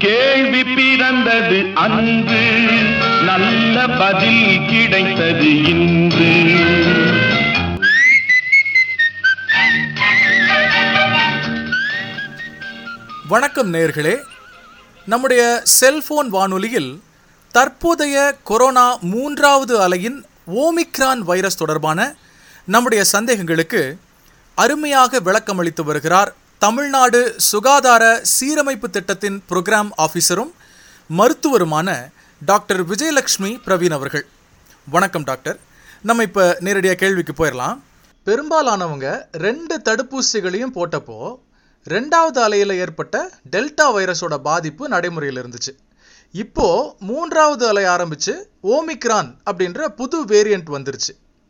கேள்வி பிறந்தது அன்று நல்ல பதில் கிடைத்தது இன்று வணக்கம் நேர்களே நம்முடைய செல்போன் வானொலியில் தற்போதைய கொரோனா மூன்றாவது அலையின் ஓமிக்ரான் வைரஸ் தொடர்பான நம்முடைய சந்தேகங்களுக்கு அருமையாக விளக்கமளித்து வருகிறார் தமிழ்நாடு சுகாதார சீரமைப்பு திட்டத்தின் புரோகிராம் ஆஃபீஸரும் மருத்துவருமான டாக்டர் விஜயலட்சுமி பிரவீன் அவர்கள் வணக்கம் டாக்டர் நம்ம இப்போ நேரடியாக கேள்விக்கு போயிடலாம் பெரும்பாலானவங்க ரெண்டு தடுப்பூசிகளையும் போட்டப்போ ரெண்டாவது அலையில் ஏற்பட்ட டெல்டா வைரஸோட பாதிப்பு நடைமுறையில் இருந்துச்சு இப்போ மூன்றாவது அலை ஆரம்பிச்சு ஓமிக்ரான் அப்படின்ற புது வேரியண்ட் வந்துருச்சு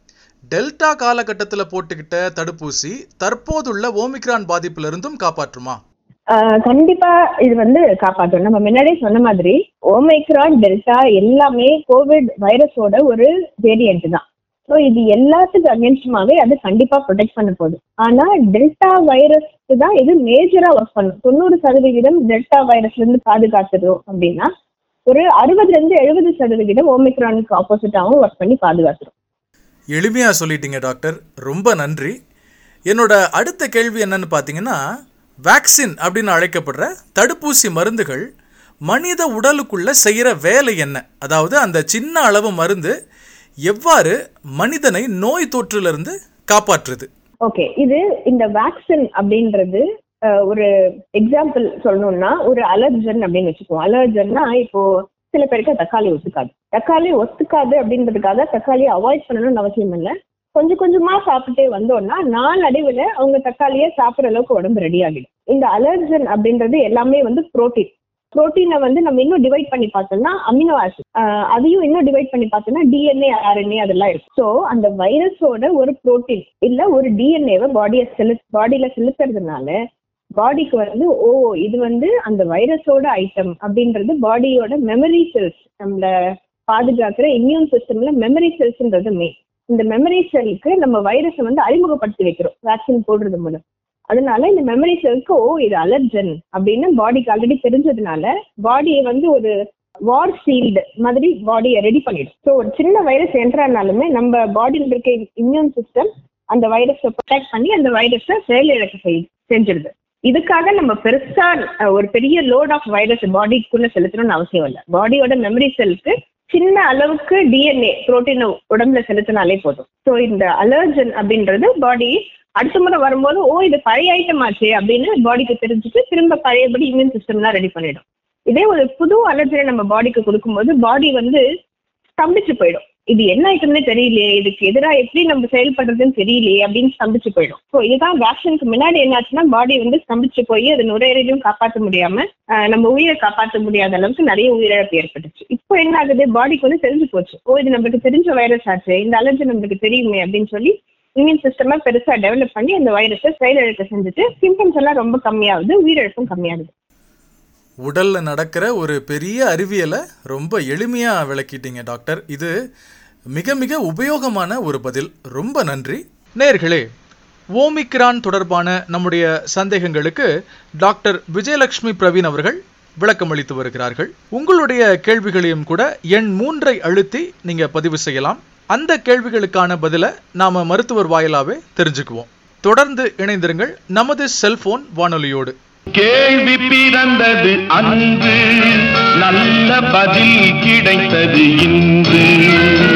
டெல்டா காலகட்டத்தில் போட்டுக்கிட்ட தடுப்பூசி தற்போதுள்ள ஓமிக்ரான் பாதிப்புல இருந்தும் காப்பாற்றுமா ஆஹ் கண்டிப்பா இது வந்து காப்பாற்றும் நம்ம முன்னாடியே சொன்ன மாதிரி ஓமைக்ரான் டெல்டா எல்லாமே கோவிட் வைரஸோட ஒரு வேரியன்ட் தான் ஸோ இது எல்லாத்துக்கும் அகேன்ஸ்டுமாவே அது கண்டிப்பா ப்ரொடெக்ட் பண்ண போகுது ஆனா டெல்டா வைரஸ்க்கு தான் இது மேஜரா ஒர்க் பண்ணும் தொண்ணூறு சதவிகிதம் டெல்டா வைரஸ்ல இருந்து பாதுகாத்துடும் அப்படின்னா ஒரு அறுபதுல இருந்து எழுபது சதவிகிதம் ஓமிக்ரானுக்கு ஆப்போசிட்டாவும் ஒர்க் பண்ணி பாதுகாத்துரும் எளிமையா சொல்லிட்டீங்க டாக்டர் ரொம்ப நன்றி என்னோட அடுத்த கேள்வி என்னன்னு பார்த்தீங்கன்னா வேக்சின் அப்படின்னு அழைக்கப்படுற தடுப்பூசி மருந்துகள் மனித உடலுக்குள்ள செய்கிற வேலை என்ன அதாவது அந்த சின்ன அளவு மருந்து எவ்வாறு மனிதனை நோய் தொற்றிலிருந்து காப்பாற்றுது ஓகே இது இந்த வேக்சின் அப்படின்றது அஹ், ஒரு எக்ஸாம்பிள் சொல்லணும்னா ஒரு அலர்ஜன் அப்படின்னு வச்சுக்குவோம் அலர்ஜன்னா இப்போ சில பேருக்கு தக்காளி ஒத்துக்காது தக்காளி ஒத்துக்காது அப்படின்றதுக்காக தக்காளியை அவாய்ட் பண்ணணும்னு அவசியம் இல்லை கொஞ்சம் கொஞ்சமா சாப்பிட்டே வந்தோம்னா நாளடைவுல அவங்க தக்காளியை சாப்பிட்ற அளவுக்கு உடம்பு ரெடி ஆகிடும் இந்த அலர்ஜன் அப்படின்றது எல்லாமே வந்து புரோட்டீன் புரோட்டீனை வந்து நம்ம இன்னும் டிவைட் பண்ணி பார்த்தோம்னா அமினோ ஆசிட் அதையும் இன்னும் டிவைட் பண்ணி பார்த்தோம்னா டிஎன்ஏ ஆர்என்ஏ அதெல்லாம் இருக்கு ஸோ அந்த வைரஸோட ஒரு புரோட்டீன் இல்ல ஒரு டிஎன்ஏவை பாடியை செலு பாடியில செலுத்துறதுனால பாடிக்கு வந்து ஓ இது வந்து அந்த வைரஸோட ஐட்டம் அப்படின்றது பாடியோட மெமரி செல்ஸ் நம்மள பாதுகாக்கிற இம்யூன் சிஸ்டம்ல மெமரி செல்ஸ்ன்றது மெயின் இந்த மெமரி செல்லுக்கு நம்ம வைரஸை வந்து அறிமுகப்படுத்தி வைக்கிறோம் வேக்சின் போடுறது மூலம் அதனால இந்த மெமரி செல்க்கு ஓ இது அலர்ஜன் அப்படின்னு பாடிக்கு ஆல்ரெடி தெரிஞ்சதுனால பாடியை வந்து ஒரு வார் ஃபீல்டு மாதிரி பாடியை ரெடி பண்ணிடும் ஸோ ஒரு சின்ன வைரஸ் என்ட்ரானாலுமே நம்ம பாடியில் இருக்க இம்யூன் சிஸ்டம் அந்த வைரஸை ப்ரொடெக்ட் பண்ணி அந்த வைரஸை செயலிழக்க செய் செஞ்சிடுது இதுக்காக நம்ம பெருசா அஹ், ஒரு பெரிய லோட் ஆஃப் வைரஸ் பாடிக்குள்ள செலுத்தணும்னு அவசியம் இல்லை பாடியோட மெமரி செல்க்கு சின்ன அளவுக்கு டிஎன்ஏ புரோட்டீன் உடம்புல செலுத்தினாலே போதும் ஸோ இந்த அலர்ஜன் அப்படின்றது பாடி அடுத்த முறை வரும்போது ஓ இது பழைய ஐட்டம் ஆச்சு அப்படின்னு பாடிக்கு தெரிஞ்சுட்டு திரும்ப பழையபடி இம்யூன் சிஸ்டம்லாம் ரெடி பண்ணிடும் இதே ஒரு புது அலர்ஜனை நம்ம பாடிக்கு கொடுக்கும்போது பாடி வந்து ஸ்தம்பிச்சு போயிடும் இது என்ன ஐட்டம்னே தெரியலையே இதுக்கு எதிராக எப்படி நம்ம செயல்படுறதுன்னு தெரியலையே அப்படின்னு ஸ்தம்பிச்சு போயிடும் ஸோ இதுதான் வேக்சினுக்கு முன்னாடி என்னாச்சுன்னா பாடி வந்து ஸ்தம்பிச்சு போய் அது நுரையீரலையும் காப்பாற்ற முடியாம ஆஹ், நம்ம உயிரை காப்பாற்ற முடியாத அளவுக்கு நிறைய உயிரிழப்பு ஏற்பட்டுச்சு இப்போ என்ன ஆகுது பாடிக்கு வந்து தெரிஞ்சு போச்சு ஓ இது நம்மளுக்கு தெரிஞ்ச வைரஸ் ஆச்சு இந்த அலர்ஜி நம்மளுக்கு தெரியுமே அப்படின்னு சொல்லி இம்யூன் சிஸ்டமா பெருசா டெவலப் பண்ணி அந்த வைரஸை செயலிழக்க செஞ்சுட்டு சிம்டம்ஸ் எல்லாம் ரொம்ப கம்மியாகுது உயிரிழப்பும் கம்மியாகுது உடல்ல நடக்கிற ஒரு பெரிய அறிவியலை ரொம்ப எளிமையா விளக்கிட்டீங்க டாக்டர் இது மிக மிக உபயோகமான ஒரு பதில் ரொம்ப நன்றி நேர்களே ஓமிக்ரான் தொடர்பான நம்முடைய சந்தேகங்களுக்கு டாக்டர் விஜயலட்சுமி பிரவீன் அவர்கள் விளக்கமளித்து வருகிறார்கள் உங்களுடைய கேள்விகளையும் கூட எண் மூன்றை அழுத்தி நீங்க பதிவு செய்யலாம் அந்த கேள்விகளுக்கான பதிலை நாம மருத்துவர் வாயிலாவே தெரிஞ்சுக்குவோம் தொடர்ந்து இணைந்திருங்கள் நமது செல்போன் வானொலியோடு கேள்வி பிறந்தது அன்று நல்ல பதில் கிடைத்தது இன்று